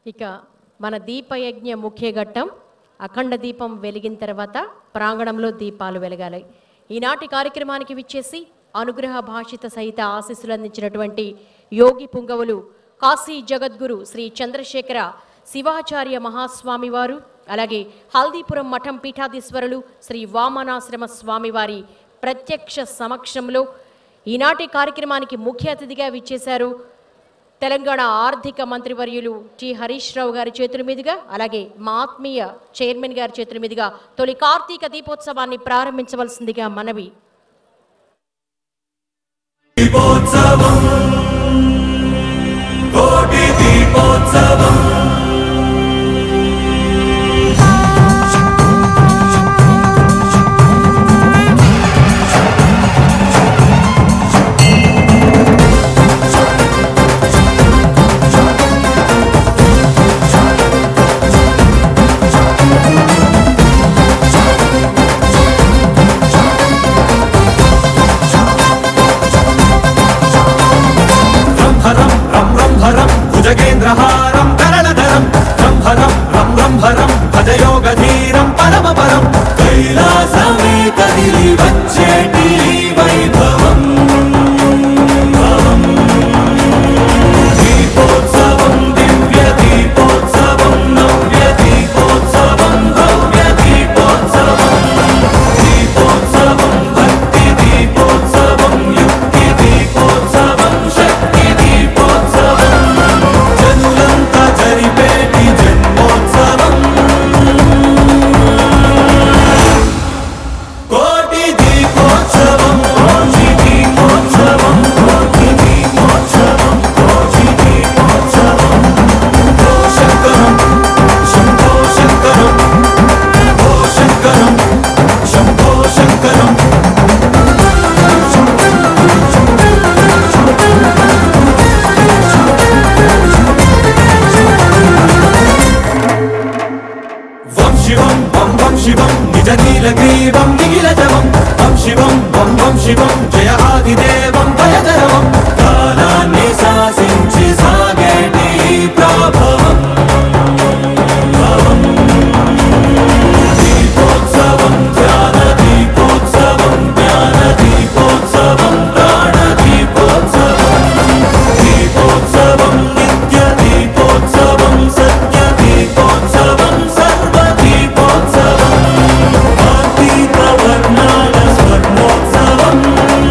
ఇక మన దీపయజ్ఞ ముఖ్య ఘట్టం అఖండ దీపం వెలిగిన తర్వాత ప్రాంగణంలో దీపాలు వెలగాలి ఈనాటి కార్యక్రమానికి విచ్చేసి అనుగ్రహ భాషిత సహిత ఆశీస్సులు అందించినటువంటి యోగి పుంగవులు కాశీ జగద్గురు శ్రీ చంద్రశేఖర శివాచార్య మహాస్వామి వారు అలాగే హల్దీపురం మఠం పీఠాధీశ్వరులు శ్రీ వామనాశ్రమ స్వామివారి ప్రత్యక్ష సమక్షంలో ఈనాటి కార్యక్రమానికి ముఖ్య అతిథిగా విచ్చేశారు తెలంగాణ ఆర్థిక మంత్రివర్యులు టి హరీష్ రావు గారి చేతుల మీదుగా అలాగే మా ఆత్మీయ చైర్మన్ గారి చేతుల మీదుగా తొలి కార్తీక దీపోత్సవాన్ని ప్రారంభించవలసిందిగా మనవి దీపోత్సవం కోటి దీపోత్సవం రంహరం రం రంహరం భుజగేంద్రహారం కరణధరం రంహరం రం రంహరం భజయోగధీరం పరమపరం కైలాసమే కదిలి వచ్చేటి వైభవం భవం. దీపోత్సవం దివ్య దీపోత్సవం నవ్య దీపోత్సవం భవ్య దీపోత్సవం దీపోత్సవం భక్తి దీపోత్సవం యుక్తి దీపోత్సవం శక్తి దీపోత్సవం జనులంతా జరిపేటి జన్మోత్సవం కోటి దీపోత్సవం కోటి దీపోత్సవం కోటి దీపోత్సవం కోటి దీపోత్సవం ఓ శంకరం శంభో శంకరం ఓ శంకరం శంభో శంకరం వం శివం వం వం శివం నిజ నీలగ్రీవం నిఖిలజవం వం శివం వం వం శివం జయ ఆదిదేవం భయకరవం కాలాన్ని శాసించి సాగేటి ప్రభవం భవం. దీపోత్సవం ధ్యాన దీపోత్సవం జ్ఞాన దీపోత్సవం ప్రాణ దీపోత్సవం దీపోత్సవం నిత్య దీపోత్సవం సత్య దీపోత్సవం సర్వ దీపోత్సవం ఆర్తీక వర్ణాల స్వర్ణోత్సవం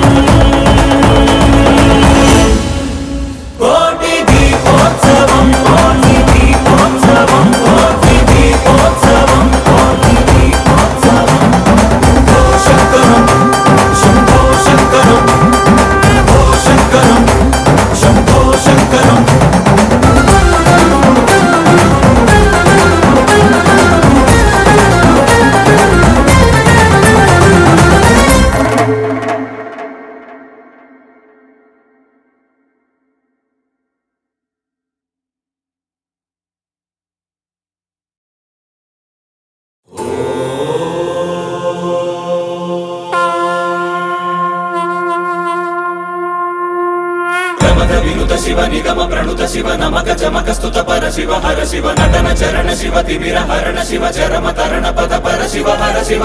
కోటి దీపోత్సవం కోటి దీపోత్సవం కోటి దీపోత్సవం కోటి దీపోత్సవం ఓ శంకరం శంభో శంకరం ఓ శంకరం శంభో శంకరం ప్రమద వినుత శివ నిగమ ప్రణుత శివ నమక చమక స్తుత పర శివ హర శివ నటన చరణ శివ తిమిర హరణ శివ చరమ తరణ పద పర శివ హర శివ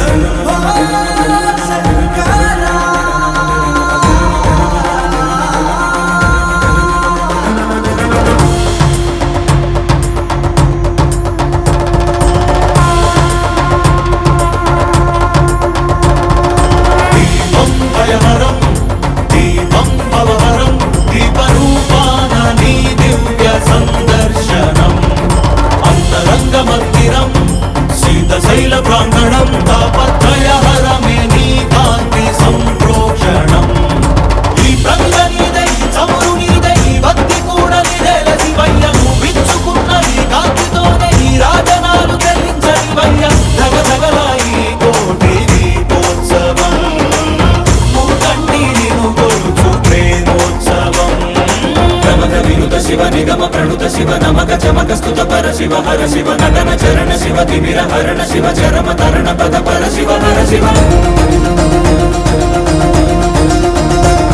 దీపం భయహరం దీపం భవహరం దీపరూపాన నీ దివ్య సందర్శనం అంతరంగమందిరం శీతశైల ప్రాంగణం తాపత్రయహరమే నీ కాంతి సంప్రోక్షణం ఈ ప్రంగ నీదై చమురు నీదై భక్తి కూడా నీదేల శివయ్య విచ్చుకున్న ఈ కాంతితోనే ఈ రాజనాలు చెల్లించని వయ్య ధగ ధగలాయి కోటి దీపోత్సవం మూకంటి నిను కొలుచు ప్రేమోత్సవం ప్రమద వినుత శివ నిగమ ప్రణుత శివ నమక చమక స్తుత పర శివ హర శివ నటన చరణ శివ తిమిర హరణ శివ చరమ తరణ పద పర శివ హర శివ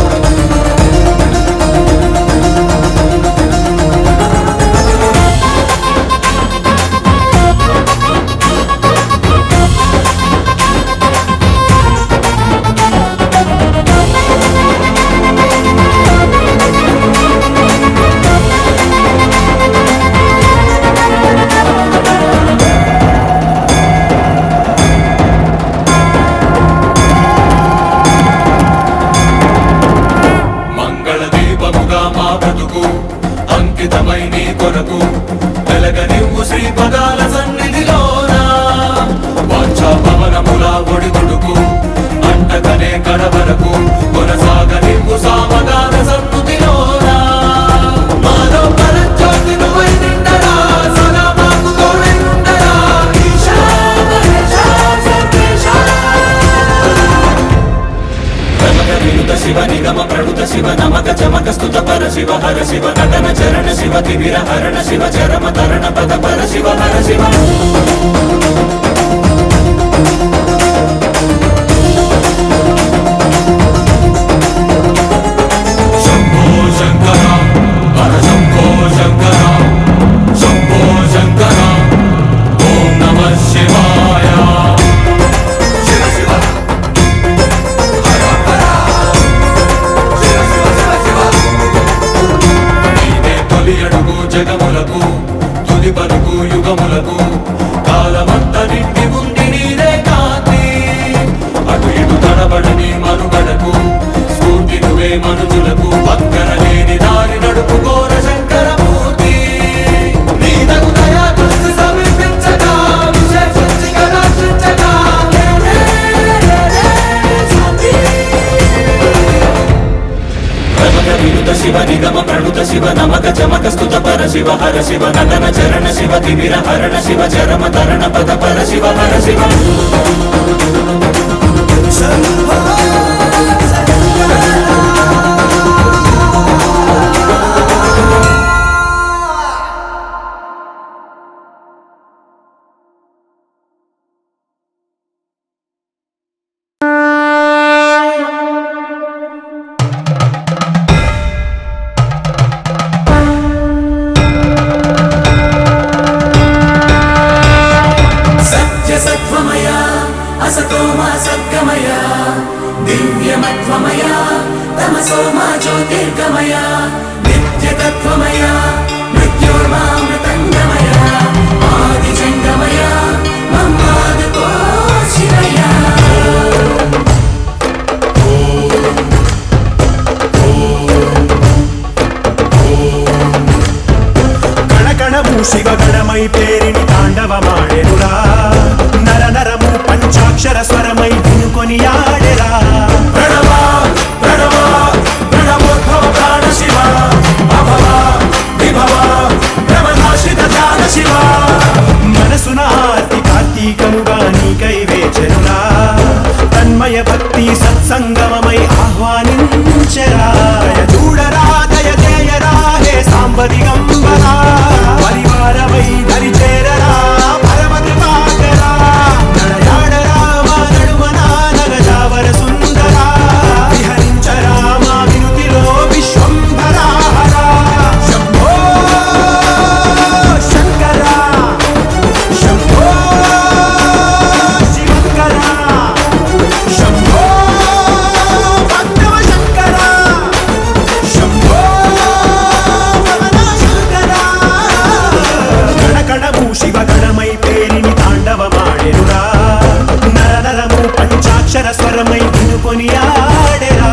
Thank వరకు కొనసాగనివ్వు సామగాన సన్నుతిలోనా మాలో పరంజ్యోతి నువ్వై నిండరా సదా మాకు తోడై ఉండరా ఈశా మహేశా సర్వేశా ప్రమగ వినుత శివ నిగమ ప్రణుత శివ నమక చమక స్తుత పర శివ హర శివ నటన చరణ శివ తిమిర హరణ శివ చరమ తరణ పద పర శివ హర శివ శంభో శంకర హర శంభో శంకర శంభో శంకర ఓం నమ శివాయ శివ శివ నీదే తొలి అడుగు జగములకు తుది పలుకు యుగములకు కాలమంత నిండి ఉంది నీదే కాంతి అటు ఇటు తడబడని మనుగడకు స్ఫూర్తి నువ్వే మనుజులకు పక్కన లేని దారి నడుపుకోర శంకరమూర్తి నీదగు దయా దృష్టి సమీపించగా విశేషించి కటాక్షించగా లే, లే, లే, లే, శాంతి. ప్రమగ వినుత శివ నిగమ ప్రణుత శివ నమక చమక స్తుత పర శివ హర శివ నటన చరణ శివ తిమిర హరణ శివ చరమ తరణ పద పర శివ హర శివ సత్యసత్వమయ అసతోమా సద్గమయ దివ్యమత్వమయ తమసోమా జ్యోతిర్గమయ నిత్యతత్వమయ మృత్యోర్మామృతంగమయ ఆదిజంగమయ మమ్మాదుకో శివయ కణకణము శివగణమై పేరిని తాండవమాడెనురా నర నరము పంచాక్షర స్వరమై వినుకొని ఆడెరా ప్రణవ ప్రణవ ప్రణవోద్భవ ప్రాణ శివ అభవ విభవ భ్రమనాశిత ధ్యాన శివ మనసున ఆర్తి కార్తీకముగా నీకై వేచెనురా తన్మయ భక్తి సత్సంగమమై ఆహ్వానించరా చూడరా దయ చేయరా హే సాంబదిగంబరా పరివారమై దరి చేరరా పరమ కృపాకరా నడయాడరా మా నడుమన నగజావర సుందరా విహరించరా మా వినుతిలో విశ్వంభరా హరా శంభో శంకరా శంభో శివంకర శంభో భక్తవ శంకర శంభో శంకర గణకణము శివగణమై పేరిని తాండవమాడెనురా నరనరము పంచాక్షర స్వరమై వినుకొని ఆడెరా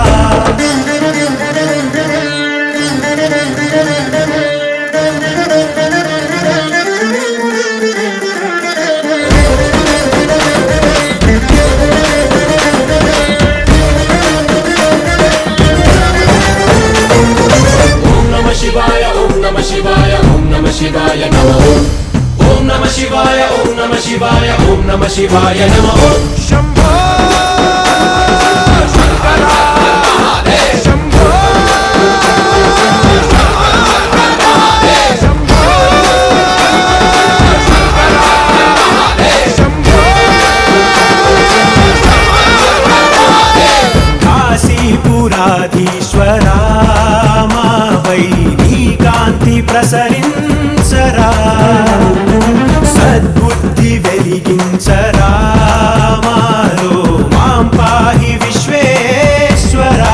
ఓం నమ శివాయ ఓం నమ శివాయ ఓం నమ శివాయ నమ ఓం నమ శివాయ ఓం నమ శివాయ ఓం నమ శివాయ నమ శంభో శంకర శంభో శంభో శంకర శంభో కాశీపురాధీశ్వరా మాపై నీ కాంతి ప్రసరించరా సద్బుద్ధి వెలిగించరా మాలో మాం పాహి విశ్వేశ్వరా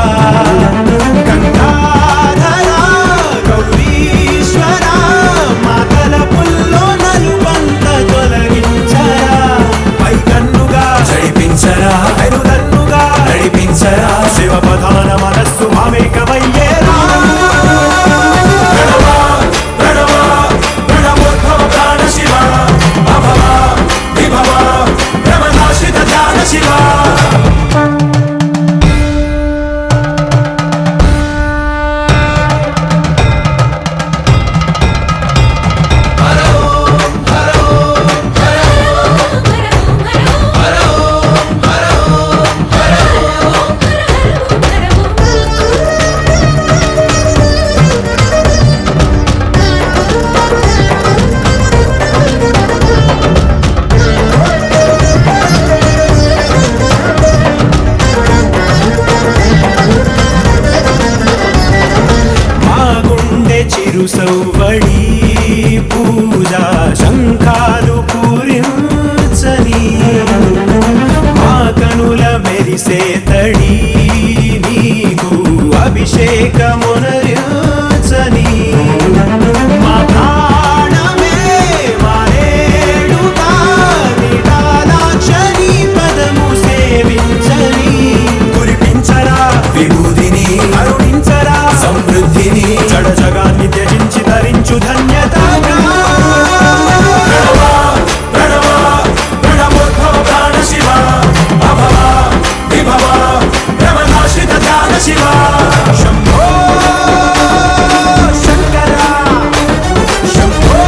గంగాధరా గౌరీశ్వరా మాతల పుల్లో నలుబంత తొలగించరా పై కన్నుగా చడిపించరా పెరుదన్నుగా నడిపించరా శివ ప్రధాన మనస్సు మామేకమయ్యేరా ప్రణవ చిరుసౌవడి పూజా శంఖాలు పూరించని మా కనుల మెరిసే తడి నీకు అభిషేకమునరించని మా ప్రాణమే మారేడుగా నిటాలాక్షరి పదము సేవించని కురిపించరా విభూతిని కరుణించరా సమృద్ధిని జడ జగాన్ని త్యజించి ధరించు ధన్యతగా ప్రణవ ప్రణవోద్భవ ప్రాణ శివ అభవ విభవ భ్రమనాశిత ధ్యాన శివ శంభో శంకర శంభో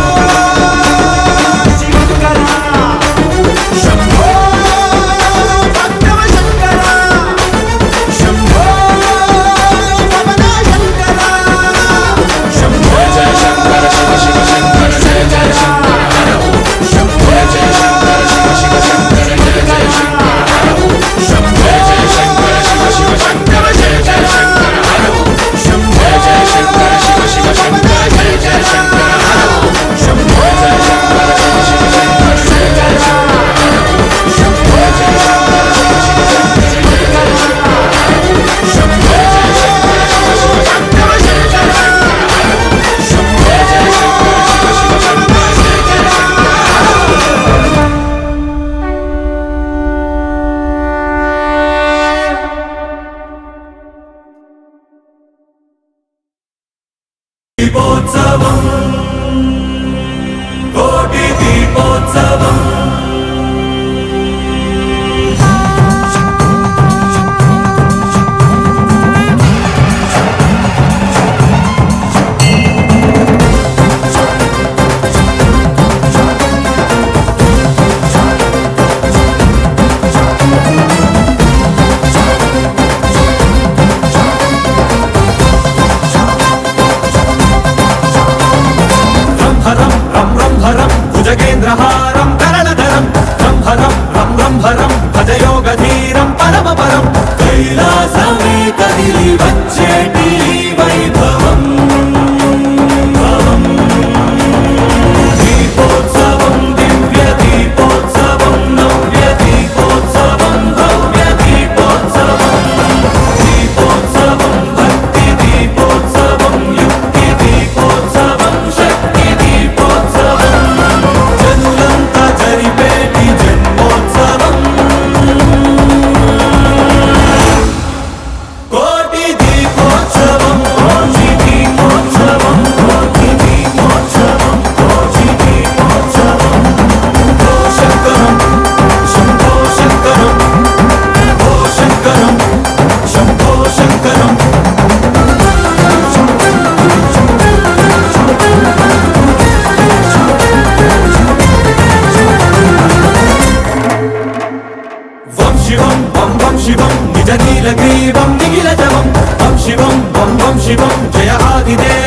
శివకర శంభో భక్తవ శంకర శంభో పవన శంకర శంభో జయ శంకర శివ శివ శంకర జయ జయ శంకర శంభో జయ శంకర శివ శివ శంకర జయ జయ శంకర శంభో జయ శంకర శివ శివ శంకర జయ జయ శంకర శంభో జయ శంకర శివ శివ శంకర జయ జయ శంకర శంభో జయ శంకర శివ శివ శంకర జయ జయ శంకర శంభో జయ శంకర శివ శివ శంకర జయ జయ శంభో జయ శంకర శివ శివ శంకర జయ జయ శంకర శంభో జయ శంకర శివ శివ శంకర జయ జయ శంకర దీపోత్సవం కోటి దీపోత్సవం రంహరం రం రంహరం భుజగేంద్రహారం కరణధరం రంహరం రం రంహరం భజయోగధీరం పరమపరం కైలాసమే కదిలి వచ్చేటి వైభవం భవం. దీపోత్సవం దివ్య దీపోత్సవం నవ్య దీపోత్సవం భవ్య దీపోత్సవం దీపోత్సవం భక్తి దీపోత్సవం యుక్తి దీపోత్సవం శక్తి దీపోత్సవం జనులంతా జరిపేటి జన్మోత్సవం కోటి దీపోత్సవం కోటి దీపోత్సవం కోటి దీపోత్సవం కోటి దీపోత్సవం ఓ శంకరం శంభో శంకరం ఓ శంకరం శంభో శంకరం వం శివం వం వం శివం నిజ నీలగ్రీవం నిఖిల జవం వం శివం వం వం శివం జయ ఆదిదేవ